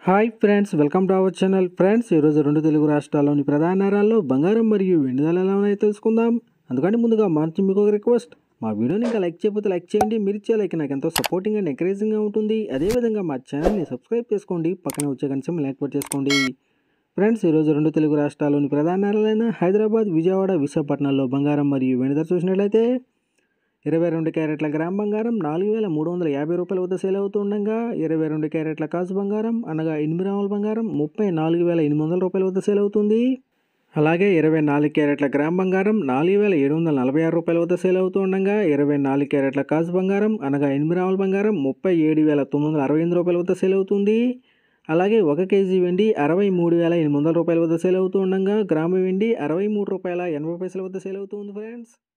hi friends welcome to our channel friends ఈరోజు రెండు తెలుగు రాష్ట్రాల్లోని ప్రధాన నగరాల్లో బంగారం మరియు వెండి ధరలు ఎలా ఉన్నాయో తెలుసుకుందాం అందుకని ముందుగా మార్చి మీకు ఒక రిక్వెస్ట్ మా వీడియోని ఇంకా లైక్ చేయకపోతే లైక్ చేయండి మీరు ఇచ్చే లైక్ నాకు ఎంతో సపోర్టింగ్ అండ్ ఎంకరేజింగ్గా ఉంటుంది అదేవిధంగా మా ఛానల్ని సబ్స్క్రైబ్ చేసుకోండి పక్కన వచ్చే కనీసం యాక్టివేట్ చేసుకోండి ఫ్రెండ్స్ ఈరోజు రెండు తెలుగు రాష్ట్రాల్లోని ప్రధాన నగరాలైన హైదరాబాద్ విజయవాడ విశాఖపట్నంలో బంగారం మరియు వెండి ధర చూసినట్లయితే ఇరవై రెండు క్యారెట్ల గ్రామ్ బంగారం నాలుగు వేల మూడు వందల యాభై రూపాయల వద్ద సేల్ అవుతుండగా ఇరవై రెండు క్యారెట్ల కాసు బంగారం అనగా ఎనిమిది రాముల బంగారం ముప్పై నాలుగు వేల ఎనిమిది వందల రూపాయల వద్ద సేల్ అవుతుంది అలాగే ఇరవై నాలుగు క్యారెట్ల గ్రామ్ బంగారం నాలుగు వేల ఏడు వందల నలభై ఆరు రూపాయల వద్ద సేల్ అవుతుండగా ఇరవై నాలుగు క్యారెట్ల కాసు బంగారం అనగా ఎనిమిది రాముల బంగారం ముప్పై ఏడు వేల తొమ్మిది వందల అరవై ఎనిమిది రూపాయల వద్ద సేల్ అవుతుంది అలాగే ఒక కేజీ వెండి అరవై మూడు వేల ఎనిమిది వందల రూపాయల వద్ద సేల్ అవుతుండగా గ్రాము వెండి అరవై మూడు రూపాయల ఎనభై పైసల వద్ద సేల్ అవుతుంది ఫ్రెండ్స్